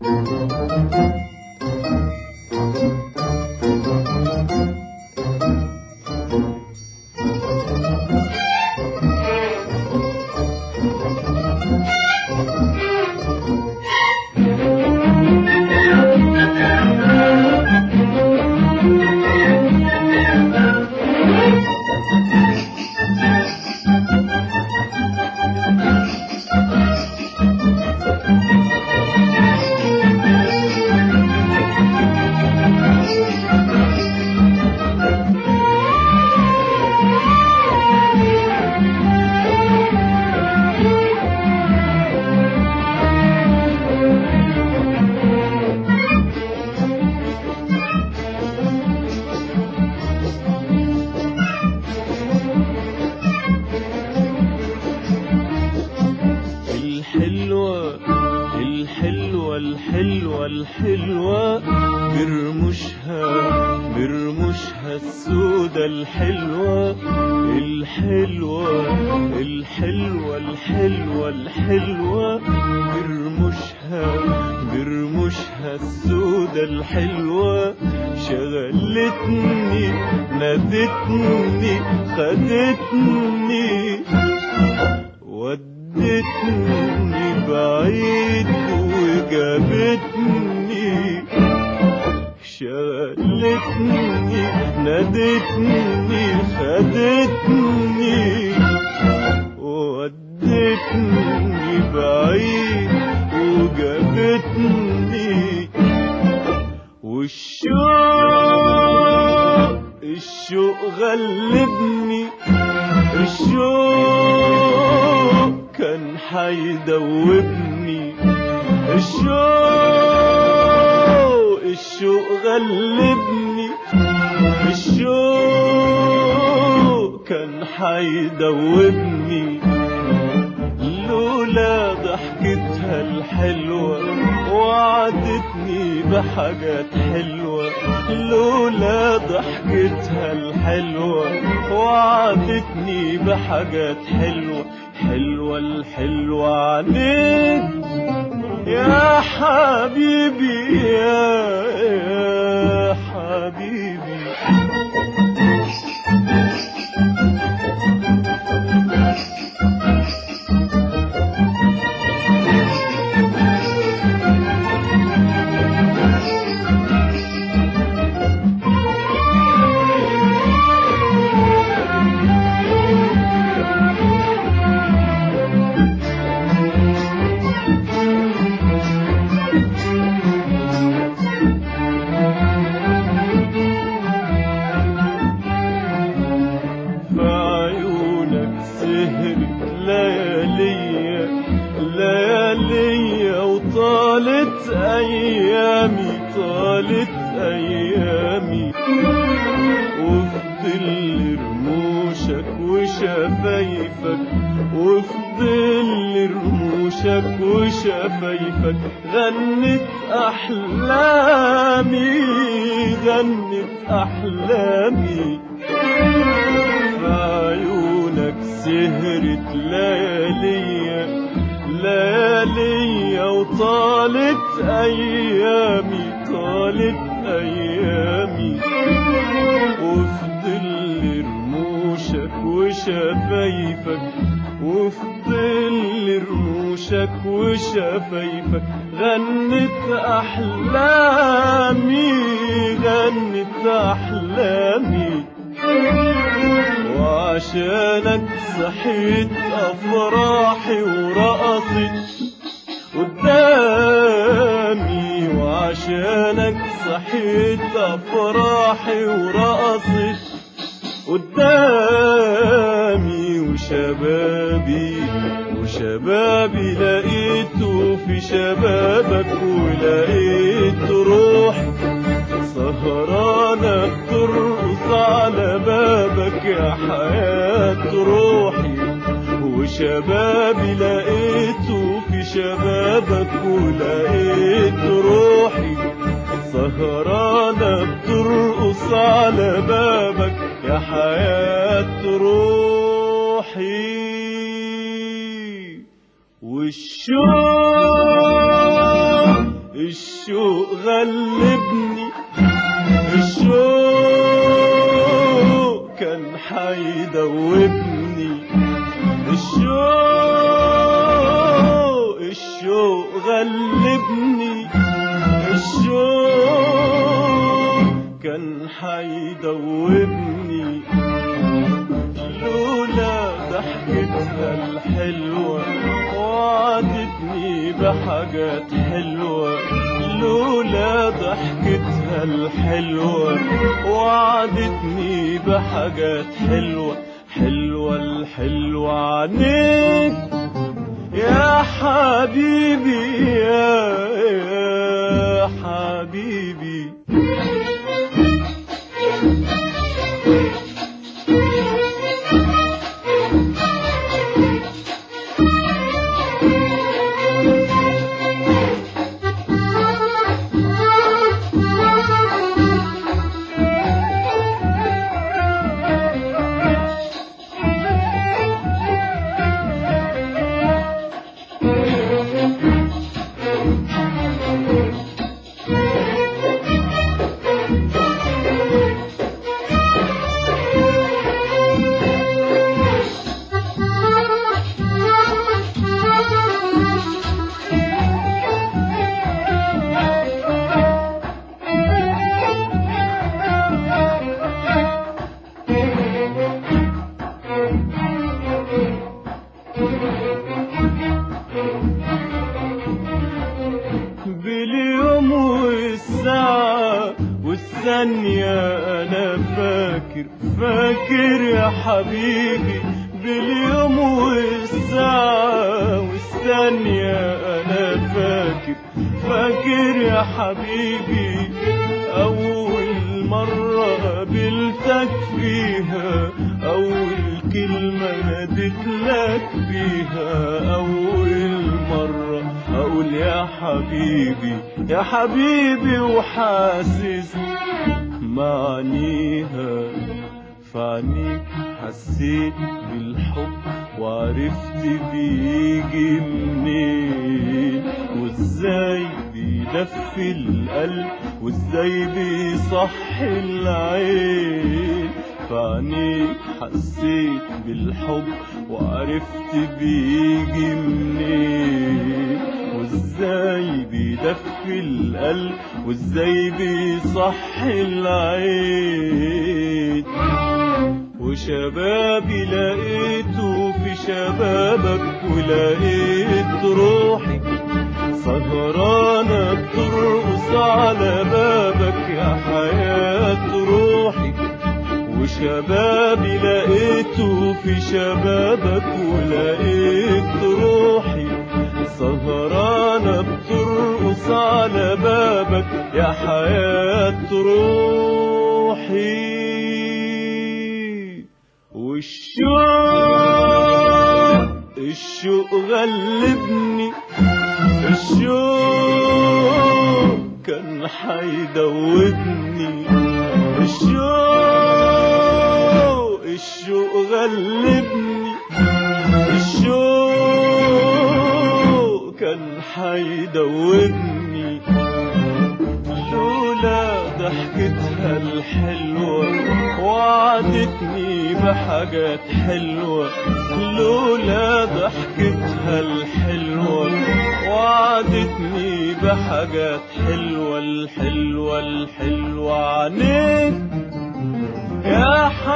الحلوة الحلوة الحلوة الحلوة برمشها برمشها السودة الحلوة الحلوة الحلوة الحلوة الحلوة برمشها برمشها السودة الحلوة شغلتني نادتني خدتني ودتني بعيد وجابتني شغلتني نادتني خدتني ودتني بعيد وجابتني والشوق الشوق غلبني الشوق كان حيدوبني الشوق الشوق غلبني الشوق كان حيدوبني لولا ضحكتها الحلوة وعدتني بحاجات حلوة لولا ضحكتها الحلوة وعدتني بحاجات حلوة حلوة الحلوة عليك يا حبيبي يا, يا حبيبي بعيونك سهرت لياليا لياليا وطالت ايامي طالت ايامي وفي ظل رموشك وشفايفك وفي ظل رموشك وشفايفك غنت احلامي غنت احلامي بعيونك سهرت لياليا لياليا وطالت ايامي طالت ايامي وفي ظل رموشك وشفايفك وفي ظل رموشك وشفايفك غنت احلامي غنت احلامي وعشانك صحيت افراحي ورقصت قدامي وعشانك صحيت افراحي ورقصت قدامي وشبابي وشبابي لقيته في شبابك ولقيت روحي سهرانة بترقص على بابك يا حياة روحي وشبابي لقيته في شبابك ولقيت روحي سهرانة بترقص على بابك يا حياة روحي والشوق الشوق غلبني الشوق كان حيدوبني الشوق الشوق غلبني الشوق كان حيدوبني لولا ضحكتها الحلوة وعدتني بحاجات حلوة لولا ضحكتها الحلوة وعدتني بحاجات حلوة حلوة الحلوة عنيك يا حبيبي يا, يا حبيبي باليوم والساعة والثانية أنا فاكر فاكر يا حبيبي باليوم والساعة والثانية أنا فاكر فاكر يا حبيبي أول مرة قابلتك فيها أول كلمة ناديت لك بيها أول مرة أقول يا حبيبي يا حبيبي وحاسس معنيها فعنيك حسيت بالحب وعرفت بيجي منين وازاي بيدفي القلب وازاي بيصحي العين فعنيك حسيت بالحب وعرفت بيجي منين وازاي بيدفي القلب وازاي بيصحي العين وشبابي لقيته في شبابك ولقيت روحي سهرانة بترقص على بابك يا حياة روحي وشبابي لقيته في شبابك ولقيت روحي سهرانة بترقص على بابك يا حياة روحي والشوق الشوق غلبني الشوق كان حيدوبني الشوق الشوق غلبني الشوق كان حيدوبني لولا ضحكتها الحلوة وعدتني بحاجات حلوة لولا ضحكتها الحلوة وعدتني بحاجات حلوة الحلوة الحلوة عنيك يا